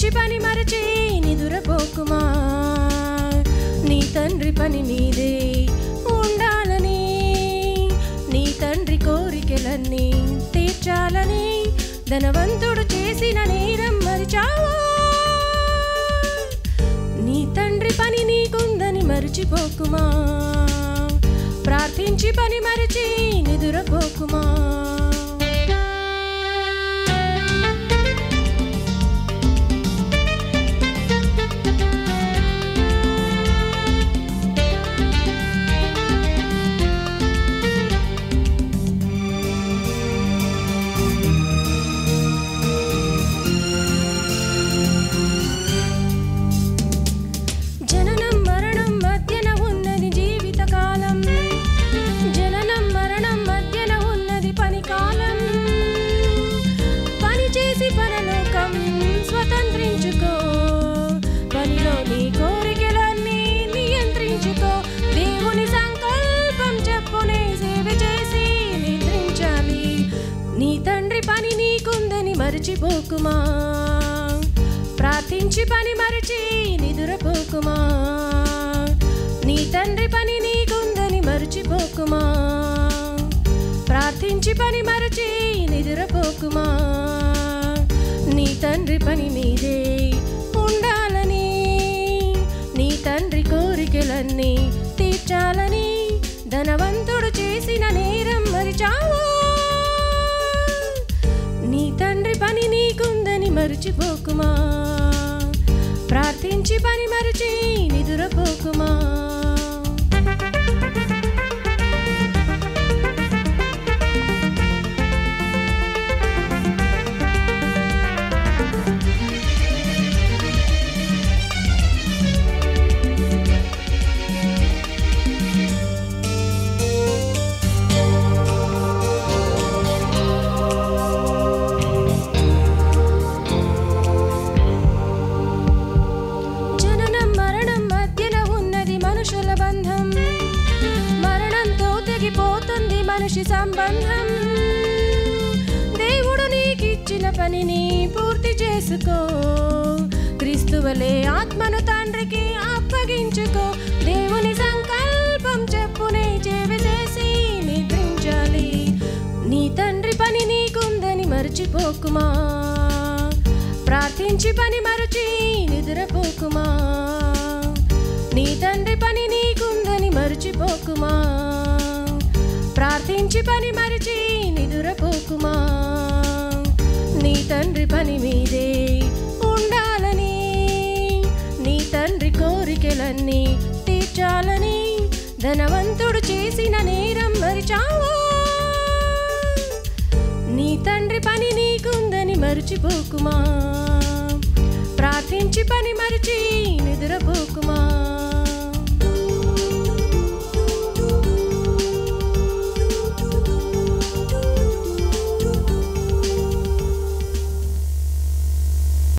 ప్రార్థించి పని మరచి నిదురపోకుమా నీ తండ్రి పని మీదే ఉండాలని నీ తండ్రి కోరికలన్నీ తీర్చాలని ధనవంతుడు చేసిన నేరం మరిచావా నీ తండ్రి పని నీకుందని మరిచిపోకుమా ప్రార్థించి పని మరిచి నిదురపోకుమా జననం మరణం మధ్యన ఉన్నది జీవితకాలం జననం మరణం మధ్యన ఉన్నది పని కాలం పని చేసి పరలోకం స్వతంత్రించుకో పనిలో నీ కోరికలన్నీ నియంత్రించుకో దేవుని సంకల్పం చెప్పునే సేవ చేసి నిద్రించాలి నీ తండ్రి పని నీకుందని మరచిపోకుమా ప్రార్థించి పని మరచి నిదురపోకుమా నీ తండ్రి పని నీకుందని మరచిపోకుమా ప్రార్థించి పని మరచి నిదురపోకుమా నీ తండ్రి పని మీదే ఉండాలని నీ తండ్రి కోరికలన్నీ తీర్చాలని ధనవంతుడు చేసిన నేరం మరిచావా నీ తండ్రి పని నీకుందని మరచిపోకుమా ప్రార్థించి పని మరచి నిదురపోకుమా జననం మరణం మధ్యన ఉన్నది మనుషుల బంధం మరణంతో తెగిపోతుంది మనిషి సంబంధం దేవుడు నీకిచ్చిన పనిని పూర్తి చేసుకో క్రీస్తువలే ఆత్మను తండ్రికి అప్పగించుకో దేవుని సంకల్పం చెప్పునే చెవి చేసి నిద్రించాలి నీ తండ్రి పని నీకుందని మర్చిపోకుమా ప్రార్థించి పని మరచి నిద్రపోకుమా నీ తండ్రి పని నీకుందని మరచిపోకుమా ప్రార్థించి పని మరచి నిదురపోకుమా నీ తండ్రి పని మీదే ఉండాలని నీ తండ్రి కోరికలన్నీ తీర్చాలని ధనవంతుడు చేసిన నేరం మరిచావా నీ తండ్రి పని నీకుందని మరచిపోకుమా ప్రార్థించి పని మరిచి నిద్రపోకుమా